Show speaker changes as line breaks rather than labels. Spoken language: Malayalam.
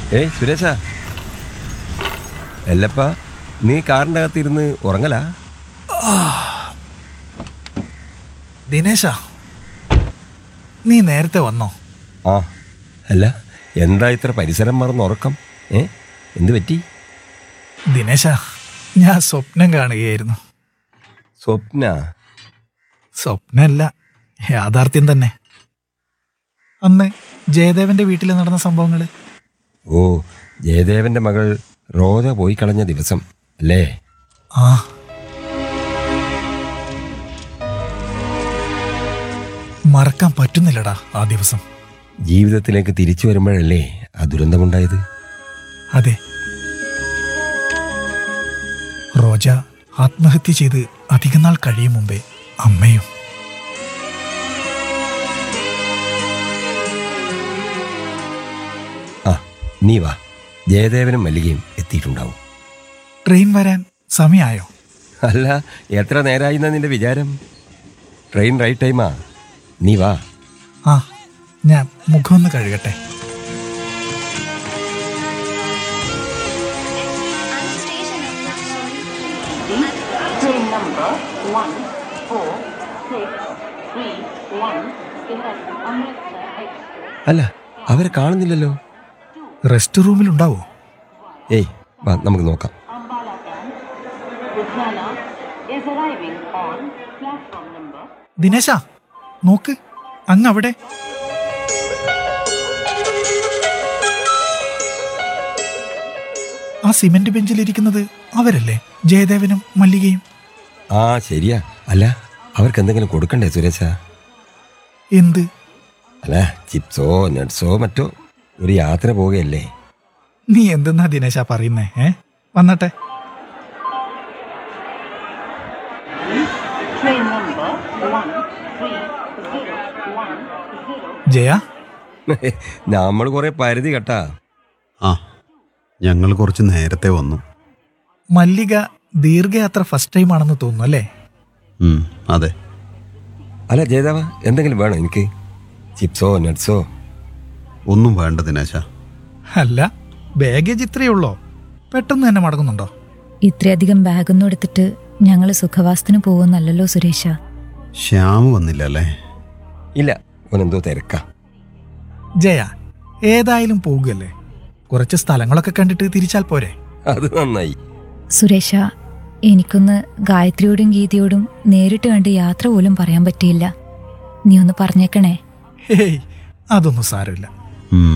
ഏയ് സുരേഷ എല്ലപ്പ നീ കാറിൻ്റെ അകത്തിരുന്ന് ഉറങ്ങലാ
ദിനേശ നീ നേരത്തെ വന്നോ
ആ അല്ല എന്താ ഇത്ര പരിസരം മറന്ന് ഉറക്കം ഏ എന്ത് പറ്റി
ദിനേശ ഞാൻ സ്വപ്നം കാണുകയായിരുന്നു
സ്വപ്ന
സ്വപ്നമല്ല യാഥാർത്ഥ്യം തന്നെ അന്ന് ജയദേവന്റെ വീട്ടിൽ നടന്ന സംഭവങ്ങൾ
ഓ ജയദേവന്റെ മകൾ റോജ പോയി കളഞ്ഞ ദിവസം അല്ലേ
ആ മറക്കാൻ പറ്റുന്നില്ലടാ ആ ദിവസം
ജീവിതത്തിലേക്ക് തിരിച്ചു വരുമ്പോഴല്ലേ ആ ദുരന്തമുണ്ടായത്
അതെ റോജ ആത്മഹത്യ ചെയ്ത് അധികം നാൾ കഴിയും മുമ്പേ അമ്മയും
ആ നീ വാ ജയദേവനും മല്ലികയും എത്തിയിട്ടുണ്ടാവും
ട്രെയിൻ വരാൻ സമയമായോ
അല്ല എത്ര നേരമായി എന്നാ നിന്റെ വിചാരം ട്രെയിൻ റൈറ്റ് ടൈമാ നീ വാ
ആ ഞാൻ മുഖമൊന്ന് കഴുകട്ടെ
Train number one four six three one is Amritsar Express.
അല്ല അവരെ കാണുന്നില്ലല്ലോ
റെസ്റ്റ് റൂമിലുണ്ടാവോ
ഏയ് വാ നമുക്ക് നോക്കാം
Ambala Camp. Ludhiana is arriving on platform number
ദിനേശ നോക്ക് അങ്ങ് അവിടെ ആ സിമന്റ് ബെഞ്ചിലിരിക്കുന്നത് അവരല്ലേ ജയദേവനും മല്ലികയും
ആ ശരിയാ അല്ല അവർക്ക് എന്തെങ്കിലും കൊടുക്കണ്ടേ സുരേശ
എന്ത്
അല്ല ചിപ്സോ നട്സോ മറ്റോ ഒരു യാത്ര പോവുകയല്ലേ
നീ എന്തെന്നാ ദിനേശ പറയുന്നേ ഏ വന്നട്ടെ
train number one three zero one zero
Jaya
നമ്മൾ കുറെ പരിധി കേട്ടാ
ആ ഞങ്ങൾ കുറച്ച് നേരത്തെ വന്നു
മല്ലിക ദീർഘയാത്ര ഫസ്റ്റ് ടൈം ആണെന്ന് തോന്നുന്നു അല്ലേ
ഉം, അതെ
അല്ല ജയദേവ എന്തെങ്കിലും വേണോ എനിക്ക് ചിപ്സോ നട്സോ
ഒന്നും വേണ്ട ദിനേശ
അല്ല ബാഗേജ് ഇത്രയേ ഉള്ളോ പെട്ടെന്ന് തന്നെ മടങ്ങുന്നുണ്ടോ
ഇത്രയധികം ബാഗൊന്നും എടുത്തിട്ട് ഞങ്ങൾ സുഖവാസത്തിന് പോകുന്നല്ലോ സുരേഷ
ശ്യാം വന്നില്ല അല്ലേ
ഇല്ല ഓനെന്തോ തിരക്കാ
ജയ ഏതായാലും പോകുകയല്ലേ കുറച്ച് സ്ഥലങ്ങളൊക്കെ കണ്ടിട്ട് തിരിച്ചാൽ പോരെ
അത് നന്നായി
സുരേഷ എനിക്കൊന്ന് ഗായത്രിയോടും ഗീതയോടും നേരിട്ട് കണ്ട് യാത്ര പോലും പറയാൻ പറ്റിയില്ല നീ ഒന്ന് പറഞ്ഞേക്കണേ
ഹേയ് അതൊന്നും സാരമില്ല